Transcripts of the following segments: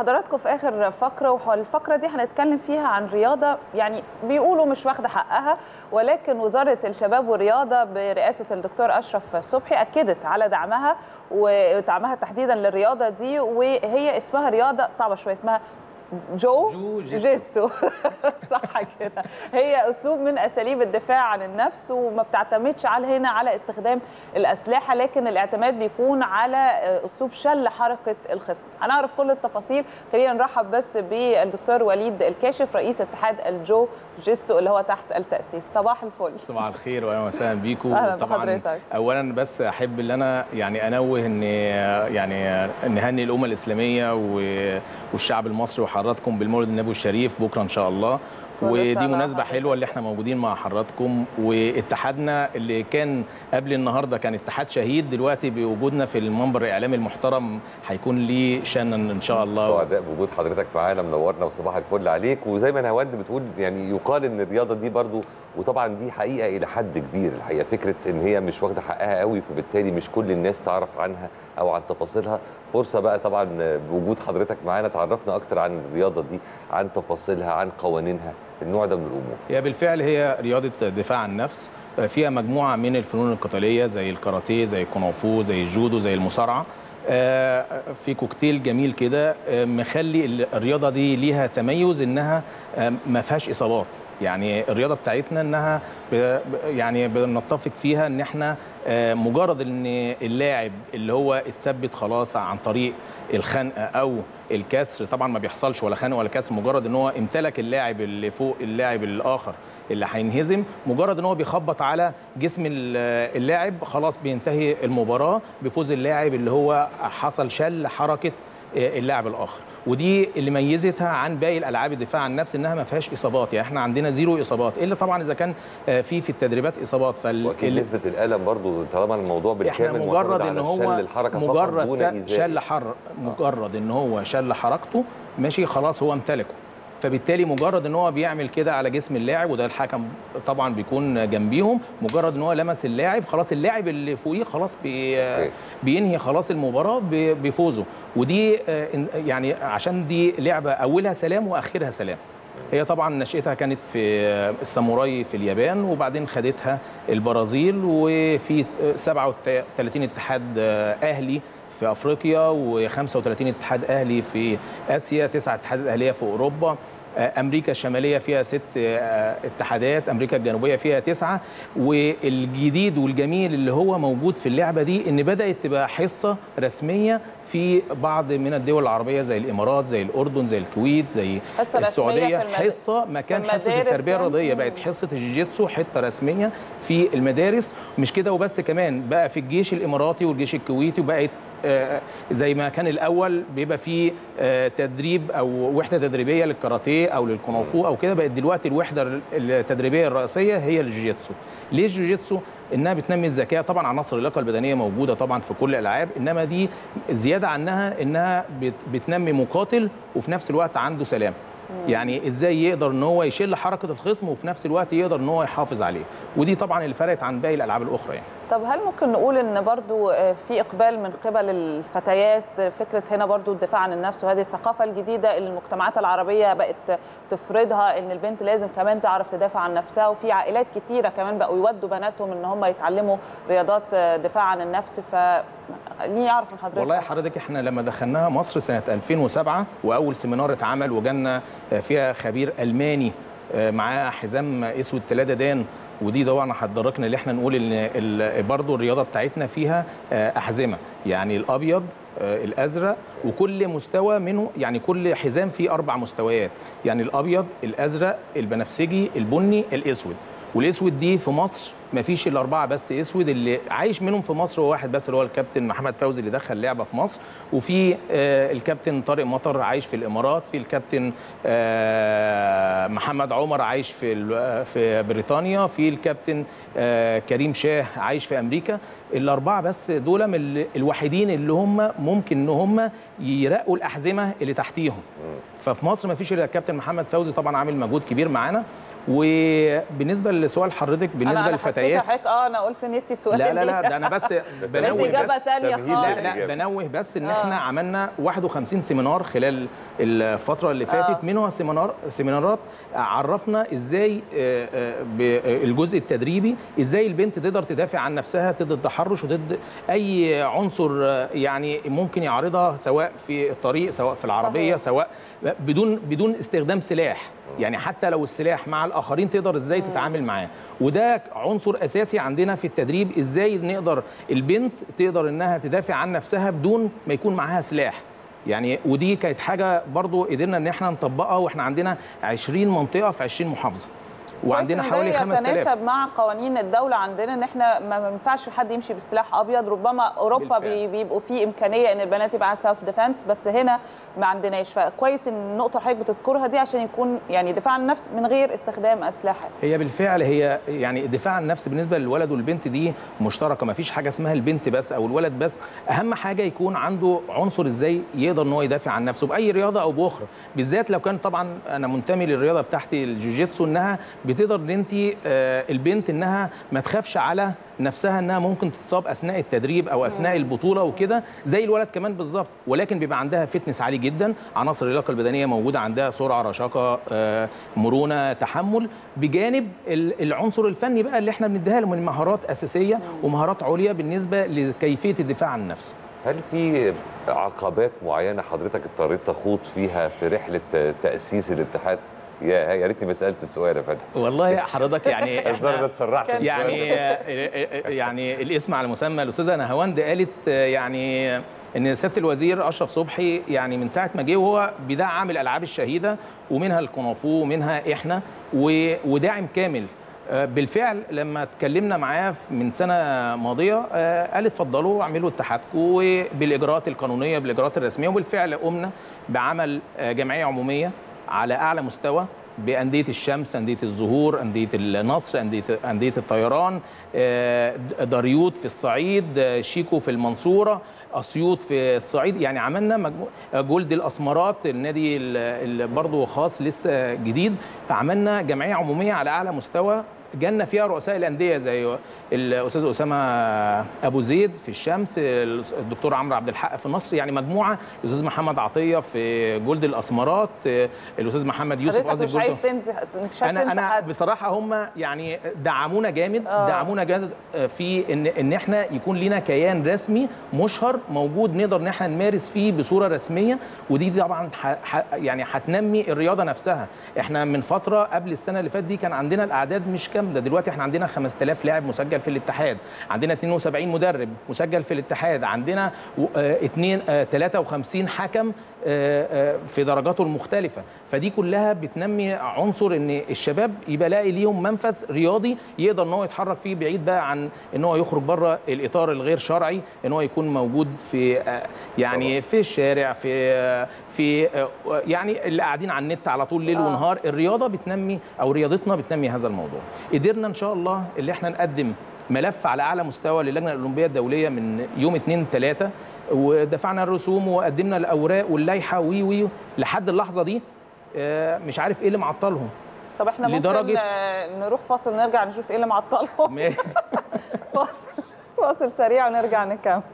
حضراتكم في اخر فقره والفقره دي هنتكلم فيها عن رياضه يعني بيقولوا مش واخده حقها ولكن وزاره الشباب والرياضه برئاسه الدكتور اشرف صبحي اكدت على دعمها ودعمها تحديدا للرياضه دي وهي اسمها رياضه صعبه شويه اسمها جو, جو جيتسو. جيستو صح كده هي اسلوب من اساليب الدفاع عن النفس وما بتعتمدش على هنا على استخدام الاسلحه لكن الاعتماد بيكون على اسلوب شل حركه الخصم هنعرف كل التفاصيل خلينا نرحب بس بالدكتور وليد الكاشف رئيس اتحاد الجو جيستو اللي هو تحت التاسيس صباح الفل صباح الخير واهلا وسهلا بيكم أهلا طبعا بحضرتك. اولا بس احب ان انا يعني انوه ان يعني نهني الامه الاسلاميه و- والشعب المصري وحضراتكم بالمولد النبوي الشريف بكره ان شاء الله كل ودي سنة مناسبه وحضرتك. حلوه اللي احنا موجودين مع حضراتكم واتحادنا اللي كان قبل النهارده كان اتحاد شهيد دلوقتي بوجودنا في المنبر الاعلامي المحترم هيكون ليه شانا ان شاء الله سعداء بوجود حضرتك معانا منورنا وصباح الفل عليك وزي ما نهاوند بتقول يعني يقال ان الرياضه دي برضو وطبعا دي حقيقه الى حد كبير الحقيقه فكره ان هي مش واخده حقها قوي فبالتالي مش كل الناس تعرف عنها او عن تفاصيلها فرصه بقى طبعا بوجود حضرتك معانا تعرفنا اكتر عن الرياضه دي عن تفاصيلها عن قوانينها النوع ده من الامور هي بالفعل هي رياضة دفاع عن النفس فيها مجموعة من الفنون القتالية زي الكاراتيه زي الكونغ زي الجودو زي المصارعة آه، في كوكتيل جميل كده آه، مخلي الرياضة دي ليها تميز انها آه، ما فيهاش اصابات يعني الرياضة بتاعتنا انها ب- ب- يعني بنتفق فيها ان احنا آه، مجرد ان اللاعب اللي هو اتثبت خلاص عن طريق الخنقه او الكسر طبعا ما بيحصلش ولا خنقه ولا كسر مجرد ان هو امتلك اللاعب اللي فوق اللاعب الاخر اللي هينهزم مجرد ان هو بيخبط على جسم ال- اللاعب خلاص بينتهي المباراه بفوز اللاعب اللي هو حصل شل حركه اللاعب الاخر ودي اللي ميزتها عن باقي الالعاب الدفاع عن النفس انها ما فيهاش اصابات يعني احنا عندنا زيرو اصابات الا طبعا اذا كان آه، في في التدريبات اصابات فال واكيد اللي- نسبه الالم برضو طالما الموضوع احنا بالكامل مجرد معتمد ان على هو شل الحركه فقط مجرد دون س- إيذاء. شل حر مجرد ان هو شل حركته ماشي خلاص هو امتلكه فبالتالي مجرد ان هو بيعمل كده على جسم اللاعب وده الحكم طبعا بيكون جنبيهم مجرد ان هو لمس اللاعب خلاص اللاعب اللي فوقيه خلاص بي أوكي. بينهي خلاص المباراه ب- بفوزه ودي آه، إن- يعني عشان دي لعبه اولها سلام واخرها سلام هي طبعا نشأتها كانت في الساموراي في اليابان وبعدين خدتها البرازيل وفي 37 اتحاد اهلي في افريقيا و35 اتحاد اهلي في اسيا تسعة اتحادات اهليه في اوروبا امريكا الشماليه فيها ست آه، اتحادات امريكا الجنوبيه فيها تسعه والجديد والجميل اللي هو موجود في اللعبه دي ان بدات تبقى حصه رسميه في بعض من الدول العربيه زي الامارات زي الاردن زي الكويت زي حصة رسمية السعوديه في المد- حصه مكان في حصه المدارس التربيه يعني؟ الرياضيه مم. بقت حصه الجيجيتسو حته رسميه في المدارس مش كده وبس كمان بقى في الجيش الاماراتي والجيش الكويتي وبقت آه، زي ما كان الاول بيبقى فيه آه، تدريب او وحده تدريبيه للكاراتيه او للكونغ او كده بقت دلوقتي الوحده التدريبيه الرئيسيه هي الجيجيتسو ليه الجيجيتسو انها بتنمي الذكاء طبعا عناصر اللياقه البدنيه موجوده طبعا في كل الالعاب انما دي زياده عنها انها بت- بتنمي مقاتل وفي نفس الوقت عنده سلام يعني ازاي يقدر ان هو يشيل حركه الخصم وفي نفس الوقت يقدر ان هو يحافظ عليه ودي طبعا اللي فرقت عن باقي الالعاب الاخرى يعني طب هل ممكن نقول ان برضو آه، في اقبال من قبل الفتيات آه، فكره هنا برضو الدفاع عن النفس وهذه الثقافه الجديده اللي المجتمعات العربيه بقت تفرضها ان البنت لازم كمان تعرف تدافع عن نفسها وفي عائلات كتيره كمان بقوا يودوا بناتهم ان هم يتعلموا رياضات آه، دفاع عن النفس ف ليه يعرف من حضرتك والله يا حضرتك احنا لما دخلناها مصر سنه 2007 واول سيمينار اتعمل وجالنا فيها خبير الماني آه، معاه حزام اسود ثلاثه دان ودي طبعا هتدركنا اللي احنا نقول ان ال- برضو الرياضه بتاعتنا فيها آه، احزمه يعني الابيض آه، الازرق وكل مستوى منه يعني كل حزام فيه اربع مستويات يعني الابيض الازرق البنفسجي البني الاسود والاسود دي في مصر ما فيش الا اربعه بس اسود اللي عايش منهم في مصر هو واحد بس اللي هو الكابتن محمد فوزي اللي دخل لعبه في مصر وفي آه، الكابتن طارق مطر عايش في الامارات في الكابتن آه، محمد عمر عايش في ال- في بريطانيا في الكابتن آه، كريم شاه عايش في امريكا الاربعه بس دول من ال- الوحيدين اللي هم ممكن ان هم يرقوا الاحزمه اللي تحتيهم ففي مصر ما فيش الا الكابتن محمد فوزي طبعا عامل مجهود كبير معانا وبالنسبه لسؤال حضرتك بالنسبه أنا- أنا حسيت للفتيات حضرتك اه انا قلت نسي سؤال لا لا لا ده انا بس بنوه إجابة بس تانية تمهيد خالص. لا لا للإجابة. بنوه بس ان آه. احنا عملنا 51 سيمينار خلال الفتره اللي فاتت آه. منها سيمينار سيمينارات عرفنا ازاي آه، آه، بالجزء التدريبي ازاي البنت تقدر تدافع عن نفسها ضد التحرش وضد اي عنصر آه، يعني ممكن يعرضها سواء في الطريق سواء في العربيه صحيح. سواء بدون بدون استخدام سلاح يعني حتى لو السلاح مع الاخرين تقدر ازاي تتعامل معاه وده عنصر اساسي عندنا في التدريب ازاي نقدر البنت تقدر انها تدافع عن نفسها بدون ما يكون معاها سلاح يعني ودي كانت حاجه برضو قدرنا ان احنا نطبقها واحنا عندنا 20 منطقه في 20 محافظه وعندنا كويس إن حوالي ده 5000 يتناسب مع قوانين الدوله عندنا ان احنا ما ما ينفعش حد يمشي بسلاح ابيض ربما اوروبا بالفعل. بي- بيبقوا في امكانيه ان البنات يبقى سيلف ديفense بس هنا ما عندناش فكويس ان النقطه اللي حضرتك بتذكرها دي عشان يكون يعني دفاع عن النفس من غير استخدام اسلحه هي بالفعل هي يعني الدفاع عن النفس بالنسبه للولد والبنت دي مشتركه ما فيش حاجه اسمها البنت بس او الولد بس اهم حاجه يكون عنده عنصر ازاي يقدر ان هو يدافع عن نفسه باي رياضه او باخرى بالذات لو كان طبعا انا منتمي للرياضه بتاعتي الجوجيتسو انها بتقدر ان انت آه، البنت انها ما تخافش على نفسها انها ممكن تتصاب اثناء التدريب او اثناء البطوله وكده زي الولد كمان بالظبط ولكن بيبقى عندها فتنس عالي جدا عناصر اللياقه البدنيه موجوده عندها سرعه رشاقه آه، مرونه تحمل بجانب ال- العنصر الفني بقى اللي احنا بنديها له من مهارات اساسيه ومهارات عليا بالنسبه لكيفيه الدفاع عن النفس هل في عقبات معينه حضرتك اضطريت تخوض فيها في رحله تاسيس الاتحاد يا يا ريتني ما سالت السؤال يا فندم والله حضرتك يعني الظاهر ده اتسرعت في السؤال يعني ده. يعني الاسم على مسمى الاستاذه نهاوند قالت يعني ان سياده الوزير اشرف صبحي يعني من ساعه ما جه وهو بيدعم الالعاب الشهيده ومنها الكونغ فو ومنها احنا و- وداعم كامل آه، بالفعل لما اتكلمنا معاه من سنه ماضيه آه، قال اتفضلوا اعملوا اتحادكم بالاجراءات القانونيه بالاجراءات الرسميه وبالفعل قمنا بعمل آه، جمعيه عموميه على اعلى مستوى بانديه الشمس انديه الزهور انديه النصر انديه انديه الطيران آه، داريوت في الصعيد آه، شيكو في المنصوره اسيوط في الصعيد يعني عملنا مجموع جولد الاسمرات النادي اللي برضه خاص لسه جديد عملنا جمعيه عموميه على اعلى مستوى جالنا فيها رؤساء الانديه زي الاستاذ اسامه ابو زيد في الشمس الدكتور عمرو عبد الحق في النصر يعني مجموعه الاستاذ محمد عطيه في جولد الاسمرات الاستاذ محمد يوسف حضرتك قصدي مش في جولد عايز تنزح انت مش عايز انا تنسى انا حد بصراحه هم يعني دعمونا جامد آه. دعمونا جامد في ان ان احنا يكون لنا كيان رسمي مشهر موجود نقدر ان احنا نمارس فيه بصوره رسميه ودي طبعا ح ح يعني هتنمي الرياضه نفسها احنا من فتره قبل السنه اللي فاتت دي كان عندنا الاعداد مش كامله دلوقتي احنا عندنا 5000 لاعب مسجل في الاتحاد عندنا 72 مدرب مسجل في الاتحاد عندنا و- آه، اتنين آه، 53 حكم آه، آه، في درجاته المختلفة فدي كلها بتنمي عنصر ان الشباب يبقى لاقي ليهم منفذ رياضي يقدر ان هو يتحرك فيه بعيد بقى عن ان هو يخرج بره الاطار الغير شرعي ان هو يكون موجود في آه، يعني في الشارع في آه، في آه، يعني اللي قاعدين على النت على طول ليل آه. ونهار الرياضة بتنمي او رياضتنا بتنمي هذا الموضوع قدرنا ان شاء الله اللي احنا نقدم ملف على اعلى مستوى للجنه الاولمبيه الدوليه من يوم 2 3 ودفعنا الرسوم وقدمنا الاوراق واللائحه وي وي لحد اللحظه دي آه، مش عارف ايه اللي معطلهم طب احنا ممكن لدرجة- آه، نروح فاصل ونرجع نشوف ايه اللي معطلهم ما- فاصل فاصل سريع ونرجع نكمل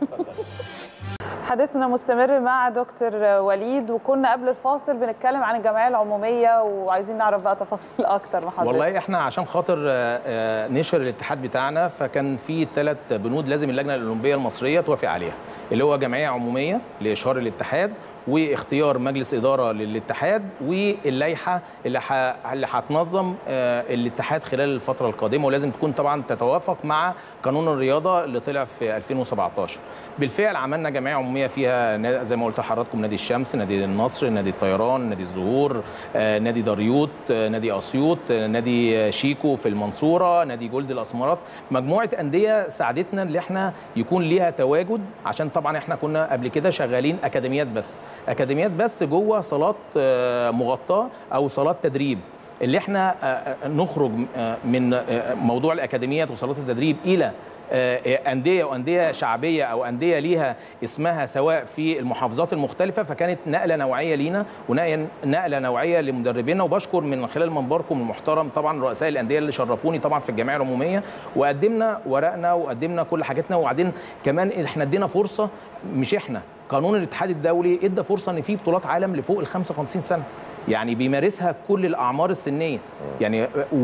حديثنا مستمر مع دكتور وليد وكنا قبل الفاصل بنتكلم عن الجمعيه العموميه وعايزين نعرف بقى تفاصيل اكتر مع حضرتك والله احنا عشان خاطر آه، آه، نشر الاتحاد بتاعنا فكان في ثلاث بنود لازم اللجنه الاولمبيه المصريه توافق عليها اللي هو جمعيه عموميه لاشهار الاتحاد واختيار مجلس اداره للاتحاد واللائحه اللي ح... اللي هتنظم آه، الاتحاد خلال الفتره القادمه ولازم تكون طبعا تتوافق مع قانون الرياضه اللي طلع في 2017 بالفعل عملنا جمعيه عموميه فيها نا- زي ما قلت لحضراتكم نادي الشمس نادي النصر نادي الطيران نادي الزهور آه، نادي داريوت آه، نادي اسيوط آه، نادي آه، شيكو في المنصوره نادي جولد الاسمرات مجموعه انديه ساعدتنا ان احنا يكون ليها تواجد عشان طبعا احنا كنا قبل كده شغالين اكاديميات بس اكاديميات بس جوه صالات آه، مغطاه او صالات تدريب اللي احنا آه، آه، نخرج آه، من آه، موضوع الاكاديميات وصالات التدريب الى آه، انديه وانديه شعبيه او انديه ليها اسمها سواء في المحافظات المختلفه فكانت نقله نوعيه لينا ونقله نوعيه لمدربينا وبشكر من خلال منبركم المحترم طبعا رؤساء الانديه اللي شرفوني طبعا في الجمعيه العموميه وقدمنا ورقنا وقدمنا كل حاجاتنا وبعدين كمان احنا ادينا فرصه مش احنا قانون الاتحاد الدولي ادى فرصه ان في بطولات عالم لفوق ال 55 سنه يعني بيمارسها كل الاعمار السنيه يعني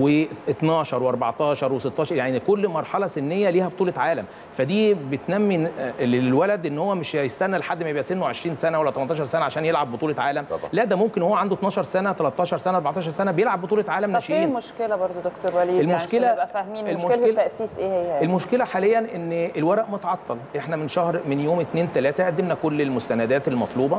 و12 و14 و16 يعني كل مرحله سنيه ليها بطوله عالم فدي بتنمي للولد ان هو مش هيستنى لحد ما يبقى سنه 20 سنه ولا 18 سنه عشان يلعب بطوله عالم طبعا. لا ده ممكن هو عنده 12 سنه 13 سنه 14 سنه بيلعب بطوله عالم طب فين ناشئين المشكله برضو دكتور وليد المشكلة- يعني عشان نبقى فاهمين مشكله المشكلة- التاسيس ايه هي يعني؟ المشكله حاليا ان الورق متعطل احنا من شهر من يوم 2 3 قدمنا كل المستندات المطلوبه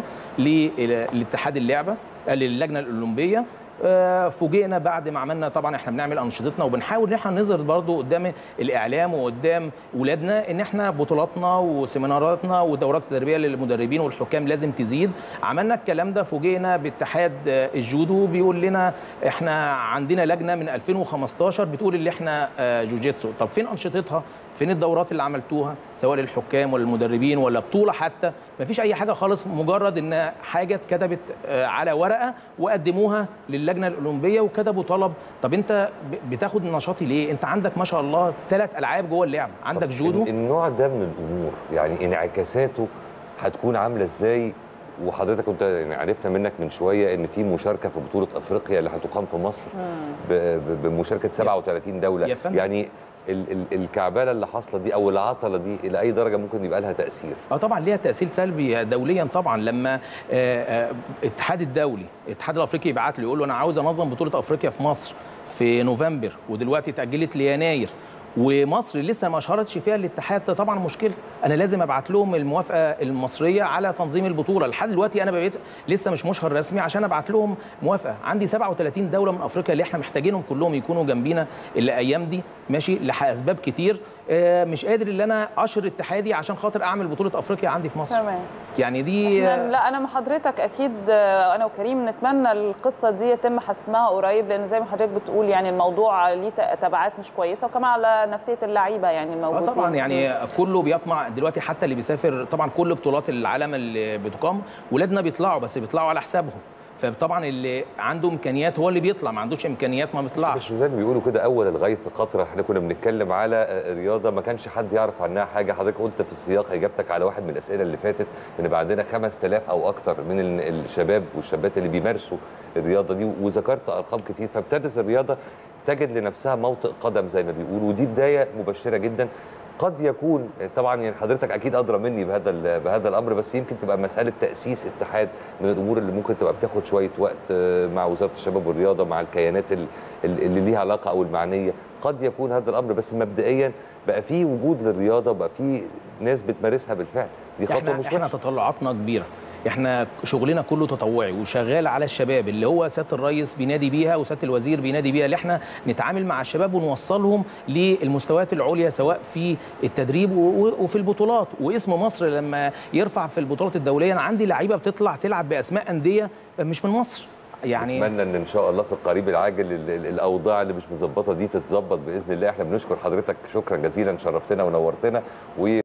لاتحاد اللعبه للجنه الاولمبيه آه، فوجئنا بعد ما عملنا طبعا احنا بنعمل انشطتنا وبنحاول ان احنا نظهر برضو قدام الاعلام وقدام اولادنا ان احنا بطولاتنا وسيميناراتنا ودورات التدريبيه للمدربين والحكام لازم تزيد عملنا الكلام ده فوجئنا باتحاد آه، الجودو بيقول لنا احنا عندنا لجنه من 2015 بتقول اللي احنا آه، جوجيتسو طب فين انشطتها فين الدورات اللي عملتوها سواء للحكام ولا المدربين ولا بطوله حتى مفيش اي حاجه خالص مجرد ان حاجه اتكتبت آه، على ورقه وقدموها للجنه الاولمبيه وكتبوا طلب طب انت ب- بتاخد نشاطي ليه انت عندك ما شاء الله ثلاث العاب جوه اللعبه عندك طب جودو ال- النوع ده من الامور يعني انعكاساته هتكون عامله ازاي وحضرتك كنت يعني عرفنا منك من شويه ان في مشاركه في بطوله افريقيا اللي هتقام في مصر ب- ب- بمشاركه 37 دوله يا فندم. يعني ال- ال- الكعبله اللي حاصله دي او العطله دي الى اي درجه ممكن يبقى لها تاثير اه طبعا ليها تاثير سلبي دوليا طبعا لما آه، آه، الاتحاد الدولي الاتحاد الافريقي يبعت له يقول له انا عاوز انظم بطوله افريقيا في مصر في نوفمبر ودلوقتي اتاجلت ليناير ومصر لسه ما اشهرتش فيها الاتحاد ده طبعا مشكله انا لازم ابعت لهم الموافقه المصريه على تنظيم البطوله لحد دلوقتي انا بقيت لسه مش مشهر رسمي عشان ابعت لهم موافقه عندي 37 دوله من افريقيا اللي احنا محتاجينهم كلهم يكونوا جنبينا الايام دي ماشي لاسباب كتير آه، مش قادر ان انا اشهر اتحادي عشان خاطر اعمل بطوله افريقيا عندي في مصر تمام يعني دي إحنا- لا انا مع حضرتك اكيد آه، انا وكريم نتمنى القصه دي يتم حسمها قريب لان زي ما حضرتك بتقول يعني الموضوع ليه ت- تبعات مش كويسه وكمان على نفسيه اللعيبه يعني اه الموجودين طبعا يعني كله بيطمع دلوقتي حتى اللي بيسافر طبعا كل بطولات العالم اللي بتقام ولادنا بيطلعوا بس بيطلعوا على حسابهم فطبعا اللي عنده امكانيات هو اللي بيطلع ما عندوش امكانيات ما بس بيطلعش زي ما بيقولوا كده اول الغيث قطره احنا كنا بنتكلم على آه، رياضه ما كانش حد يعرف عنها حاجه حضرتك قلت في سياق اجابتك على واحد من الاسئله اللي فاتت ان بقى عندنا 5000 او اكتر من ال- الشباب والشابات اللي بيمارسوا الرياضه دي وذكرت ارقام كتير فابتدت الرياضه تجد لنفسها موطئ قدم زي ما بيقولوا ودي بدايه مبشره جدا قد يكون طبعا يعني حضرتك اكيد ادرى مني بهذا ال- بهذا الامر بس يمكن تبقى مساله تاسيس اتحاد من الامور اللي ممكن تبقى بتاخد شويه وقت آه، مع وزاره الشباب والرياضه مع الكيانات ال- ال- اللي ليها علاقه او المعنيه قد يكون هذا الامر بس مبدئيا بقى في وجود للرياضه بقى في ناس بتمارسها بالفعل دي خطوه احنا مش احنا وحشة. تطلعاتنا كبيره احنا شغلنا كله تطوعي وشغال على الشباب اللي هو سياده الرئيس بينادي بيها وسياده الوزير بينادي بيها اللي احنا نتعامل مع الشباب ونوصلهم للمستويات العليا سواء في التدريب و- و- وفي البطولات واسم مصر لما يرفع في البطولات الدوليه انا عندي لعيبه بتطلع تلعب باسماء انديه مش من مصر يعني اتمنى ان ان شاء الله في القريب العاجل ال- ال- الاوضاع اللي مش متظبطه دي تتظبط باذن الله احنا بنشكر حضرتك شكرا جزيلا شرفتنا ونورتنا و